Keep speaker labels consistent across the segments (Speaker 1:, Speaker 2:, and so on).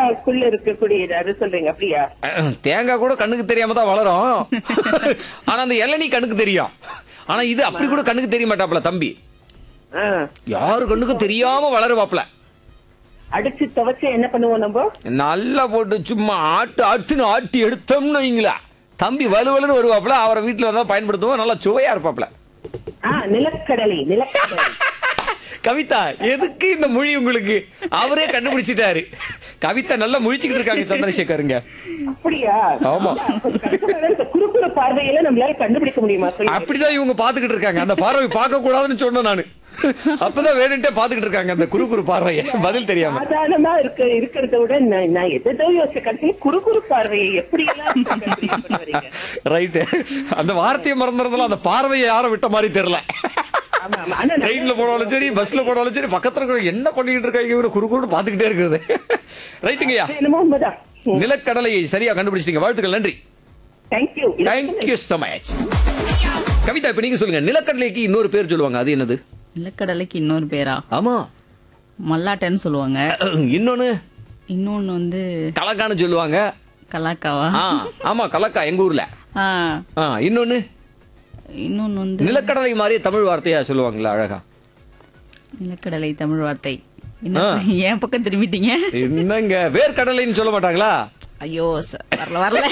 Speaker 1: தேங்காய்க்குள்ள இருக்கக்கூடிய அது சொல்றீங்க அப்படியா
Speaker 2: அஹ், தேங்காய் கூட கண்ணுக்கு தெரியாம தான் வளரும் ஆனா அந்த இளநீ கண்ணுக்கு தெரியும் ஆனா இது அப்படி கூட கண்ணுக்கு தெரிய மாட்டாப்ல தம்பி
Speaker 1: ஆ.
Speaker 2: யாரு கண்ணுக்கும் தெரியாம வளருவாப்ல
Speaker 1: அடிச்சு துவைச்சு என்ன பண்ணுவோம் நம்ம
Speaker 2: நல்லா போட்டு சும்மா ஆட்டு ஆட்டுன்னு ஆட்டி எடுத்தோம்னு வைங்களா தம்பி வலுவலுன்னு வருவாப்ல அவரை வீட்டுல வந்தா பயன்படுத்துவோம் நல்லா சுவையா இருப்பாப்ல
Speaker 1: ஆ நிலக்கடலை நிலக்கடலை
Speaker 2: கவிதா எதுக்கு இந்த மொழி உங்களுக்கு அவரே கண்டுபிடிச்சிட்டாரு கவிதா நல்லா முழிச்சுக்கிட்டு இருக்காங்க சந்திரசேகருங்க
Speaker 1: அப்படியா
Speaker 2: ஆமா.
Speaker 1: இந்த குறுக்குறு பார்வையில நம்மளால கண்டுபிடிக்க முடியுமா சொல்லுங்க.
Speaker 2: அப்படிதான் இவங்க பாத்துக்கிட்டு இருக்காங்க அந்த பார்வை பார்க்க கூடாதுன்னு சொன்னேன் நானு அப்பதான் வேணும்ட்டே பாத்துக்கிட்டு இருக்காங்க அந்த குறு குறு பார்வைய பதில் தெரியாம
Speaker 1: சாதாரணமா இருக்க இருக்கிறத விட நான் நான் எதோ யோசிச்ச கடைசியில் குறுகுறு பார்வையை எப்படி எல்லாம் கண்டுபிடிக்க கொண்டு வரீங்க?
Speaker 2: ரைட்டு அந்த வார்த்தையை மறந்துறதுல அந்த பார்வையை யாரும் விட்ட மாதிரி தெரியல
Speaker 1: ஆமா, ஆமா. ஆனா நான்
Speaker 2: ட்ரெயின்ல போனாலும் சரி பஸ்ல போனாலும் சரி பக்கத்துல இருக்கிற என்ன பண்ணிட்டு இருக்காங்க இவங்க குறு குறு பாத்துக்கிட்டே இருக்கிறது ரைட்டுங்கய்யா
Speaker 1: அது என்னமோ உண்மைதான்
Speaker 2: நிலக்கடலையை சரியா கண்டுபிடிச்சிட்டீங்க வாழ்த்துக்கள் நன்றி
Speaker 1: thank you
Speaker 2: thank you so much Kavitha இப்ப நீங்க சொல்லுங்க நிலக்கடலைக்கு இன்னொரு பேர் சொல்லுவாங்க அது என்னது
Speaker 3: நிலக்கடலைக்கு இன்னொரு பேரா
Speaker 2: ஆமா
Speaker 3: மல்லாட்டைன்னு சொல்லுவாங்க
Speaker 2: இன்னொன்னு
Speaker 3: இன்னொன்னு வந்து
Speaker 2: கலக்கான்னு சொல்லுவாங்க
Speaker 3: கலாக்காவா
Speaker 2: ஆ, ஆமா கலக்கா எங்க ஊர்ல
Speaker 3: ஆ
Speaker 2: ஆ, இன்னொன்னு
Speaker 3: இன்னொன்னு வந்து
Speaker 2: நிலக்கடலை மாதிரி தமிழ் வார்த்தையா சொல்லுவாங்களா அழகா
Speaker 3: நிலக்கடலை தமிழ் வார்த்தை என்ன என் பக்கம் திரும்பிட்டீங்க
Speaker 2: என்னங்க வேர்க்கடலைன்னு சொல்ல மாட்டாங்களா
Speaker 3: ஐயோ ச- வரல வரல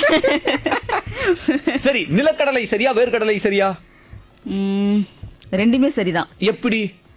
Speaker 2: சரி நிலக்கடலை சரியா வேர்க்கடலை சரியா
Speaker 3: ம், ரெண்டுமே சரிதான்
Speaker 2: எப்படி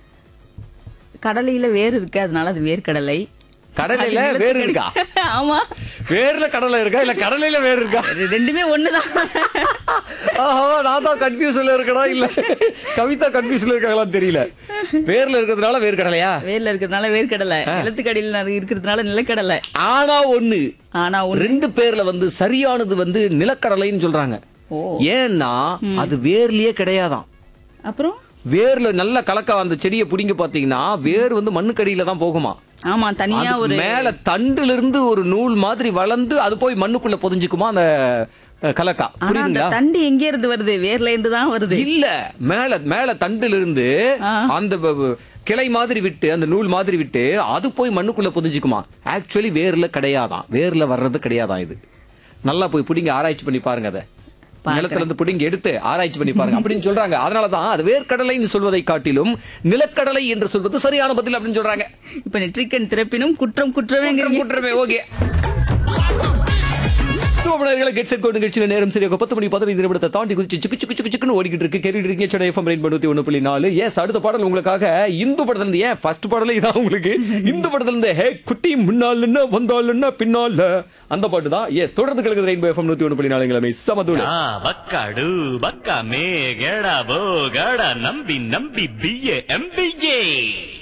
Speaker 3: கடலையில வேர் இருக்கு அதனால அது வேர்க்கடலை
Speaker 2: கடலையில
Speaker 3: அது
Speaker 2: வேர்
Speaker 3: நிலக்கடலை.
Speaker 2: இருக்கா
Speaker 3: ஆமா
Speaker 2: வேர்ல கடலை இருக்கா இல்ல கடலையில வேர் இருக்கா
Speaker 3: இது ரெண்டுமே ஒண்ணுதான்
Speaker 2: ஆஹா நான் தான் கன்ஃபியூஸ்ல இருக்கடா இல்ல கவிதா கன்ஃபியூஸ்ல இருக்காங்களான்னு தெரியல வேர்ல இருக்கிறதுனால வேர்க்கடலையா
Speaker 3: வேர்ல இருக்கிறதுனால வேர்க்கடலை நிலத்துக்கடியில இருக்கிறதுனால நிலக்கடலை
Speaker 2: ஆனா ஒண்ணு
Speaker 3: ஆனா ஒண்ணு
Speaker 2: ரெண்டு பேர்ல வந்து சரியானது வந்து நிலக்கடலைன்னு சொல்றாங்க
Speaker 3: ஓ
Speaker 2: ஏன்னா அது வேர்லயே கிடையாதாம்
Speaker 3: அப்புறம்
Speaker 2: வேர்ல நல்ல கலக்கா அந்த செடியை புடிங்க பாத்தீங்கன்னா வேர் வந்து மண்ணுக்கடியில தான் போகுமா
Speaker 3: ஆமா தனியா
Speaker 2: அதுக்கு
Speaker 3: ஒரு
Speaker 2: மேல தண்டுல இருந்து ஒரு நூல் மாதிரி வளர்ந்து அது போய் மண்ணுக்குள்ள புதைஞ்சுக்குமா அந்த அஹ், கலக்கா
Speaker 3: ஆனா அந்த
Speaker 2: புரியுதுங்களா
Speaker 3: தண்டு எங்க இருந்து வருது வேர்ல இருந்து தான் வருது
Speaker 2: இல்ல மேல மேல தண்டுல இருந்து
Speaker 3: ஆ.
Speaker 2: அந்த வ- வ- கிளை மாதிரி விட்டு அந்த நூல் மாதிரி விட்டு அது போய் மண்ணுக்குள்ள புதைஞ்சுக்குமா ஆக்சுவலி வேர்ல கிடையாதாம் வேர்ல வர்றது கிடையாதாம் இது நல்லா போய் பிடிங்க ஆராய்ச்சி பண்ணி பாருங்க அதை நிலத்துல இருந்து பிடிங்க எடுத்து ஆராய்ச்சி பண்ணி பாருங்க அப்படின்னு சொல்றாங்க அதனாலதான் அது வேர்க்கடலைன்னு சொல்வதை காட்டிலும் நிலக்கடலை என்று சொல்வது சரியான பதில் அப்படின்னு சொல்றாங்க
Speaker 3: இப்ப நெற்றிக்கண் திறப்பினும் குற்றம் குற்றவேங்கிறீங்க
Speaker 2: குற்றமே ஓகே சோமனர்களை கெட் செட் கோடு நிகழ்ச்சியில நேரம் சரியாக பத்து மணி பதினைந்து நிமிடத்தை தாண்டி குதிச்சு சிக்கு சிக்கு சிக்கு சிக்குன்னு ஓடிக்கிட்டு இருக்கு கேட்டுட்டு இருக்கீங்க சென்னை எஃப்எம் ரெயின் தொண்ணூத்தி ஒண்ணு புள்ளி நாலு எஸ் அடுத்த பாடல் உங்களுக்காக இந்து படத்துல இருந்து ஏன் ஃபர்ஸ்ட் பாடலே இதான் உங்களுக்கு இந்து படத்துல இருந்து ஹே குட்டி முன்னால் என்ன வந்தால் என்ன பின்னால் அந்த பாட்டு தான் எஸ் தொடர்ந்து கிழக்கு ரெயின்போ எஃப்எம் நூத்தி ஒண்ணு புள்ளி நாலுங்களமே சமதூள்
Speaker 4: ಆ ಬಕ್ಕಡು ಬಕ್ಕ ಮೇಗಡ ಬೋಗಡ ನಂಬಿ ನಂಬಿ ಬಿಎ ಎಂಬಿಗೆ